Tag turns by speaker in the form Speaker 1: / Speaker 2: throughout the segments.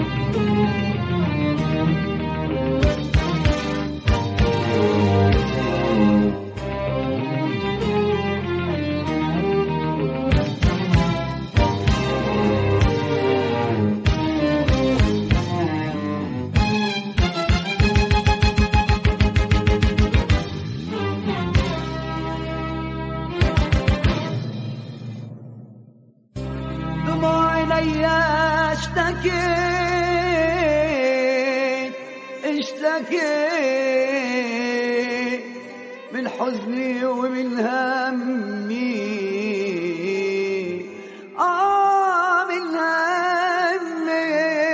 Speaker 1: دموع عيني اشتكيت اشتكيت من حزني ومن همي آه من همي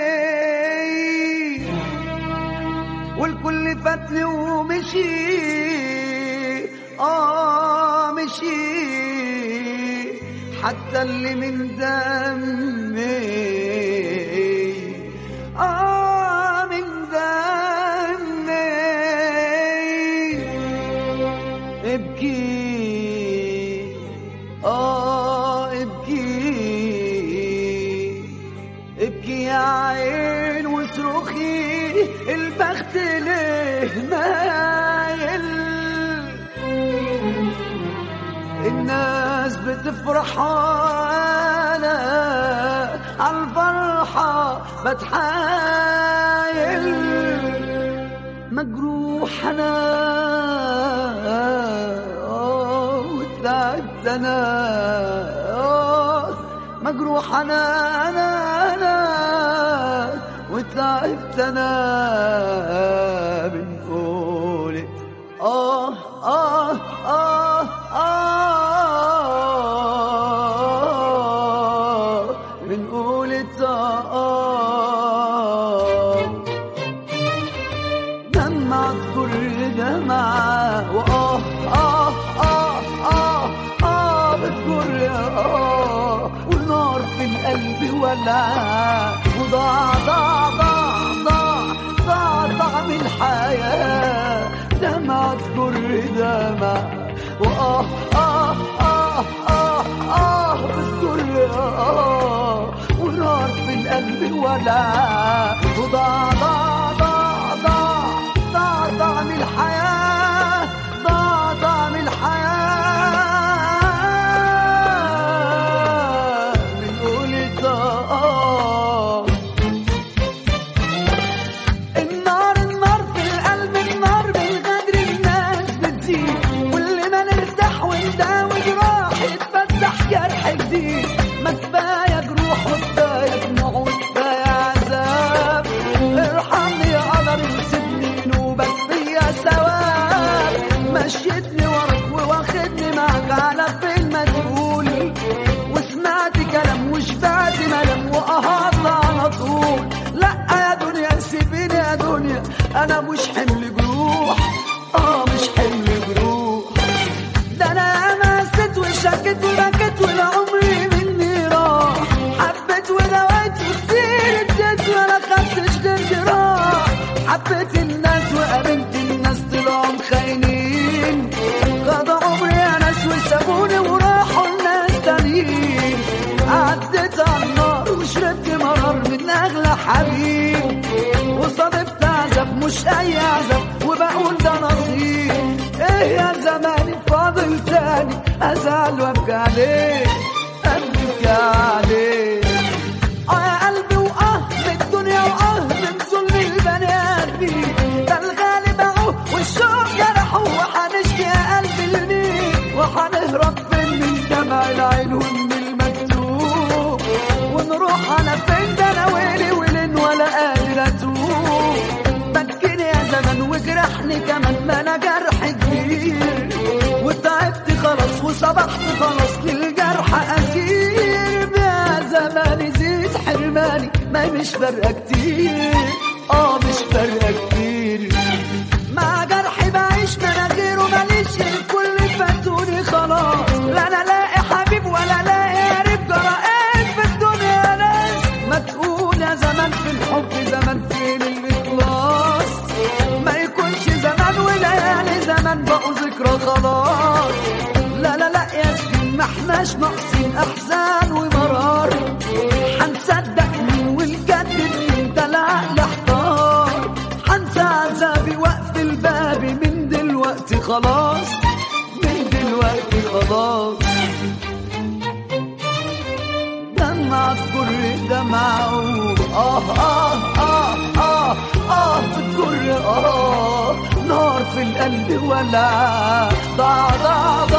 Speaker 1: والكل فاتني ومشي آه مشي حتى اللي من دمي آه من دمي ابكي آه ابكي ابكي يا عين واصرخي البخت ليه مايل الناس بتفرح انا عالفرحة بتحايل مجروح انا آه، وتعبت انا آه، مجروح انا انا انا وتعبت انا من قولة آه آه آه آه من قولة آه دمعت كل دمعة وآه آه آه آه آه بتجر آه والنار في القلب ولع وضاع ضاع ضاع ضاع ضاع طعم الحياة دمعت كل دمعة وآه آه آه آه آه بتجر آه ونار في القلب ولع وضاع ضاع ضاع ضاع ضاع طعم الحياة ضاع طعم الحياة من قولة آه النار النار في القلب النار بالغدر الناس بتزيد كل ما نرتاح ونداوي جراح يتفتح جرح جديد ما كفايه جروح وكفايه دموع وكفايه عذاب ارحمني يا قدر سيبني نوبك فيا ثواب مشيتني وراك وواخدني معاك على فين ما تقول وسمعت كلام وشبعت ملام وقهرت على طول لا يا دنيا سيبيني يا دنيا انا مش حمل جروح اه مش حمل جروح ده انا مست وشكت وبكت والعمر مني راح حبيت ودويت كتير اديت ولا خدتش للجراح حبيت الناس وقابلت الناس طلعوا خاينين قضى عمري يا ناس وسابوني وراحوا الناس تانيين عديت على النار وشربت مرار من اغلى حبيب وصادفت عذاب مش اي عذاب وبقول ده نصيب ايه يا زماني فاضل تاني ازعل وابكي عليه ابكي عليه اه يا قلبي واه من الدنيا واه من ظلم البني ادمين ده الغالب اهو والشوق جرحه وحنشكي يا قلبي لمين وحنهرب فين من دمع العين ومن المكتوب ونروح على فين ده انا ويلي ولين ولا قادر اتوب بكيني يا زمن وجرحني كمان ما انا جرح كبير وتعبت خلاص وصبحت خلاص للجرح اسير يا زماني زيد حرماني ما مش فارقه كتير اه مش فارقه كتير مع جرحي بعيش من غيره ماليش الكل فاتوني خلاص لا انا لاقي حبيب ولا لاقي قريب جرائم في الدنيا ناس ما تقول يا زمان في الحب زمان فين الاخلاص ما يكونش زمان وليالي زمان بقوا ذكرى خلاص لا لا لا يا سنين ما احناش ناقصين احزان ومرار هنصدق مين ونجدد مين ده خلاص من دلوقتي خلاص دمعة تجر دمعة آه آه آه آه آه بتجر آه نار في القلب ولع ضاع ضاع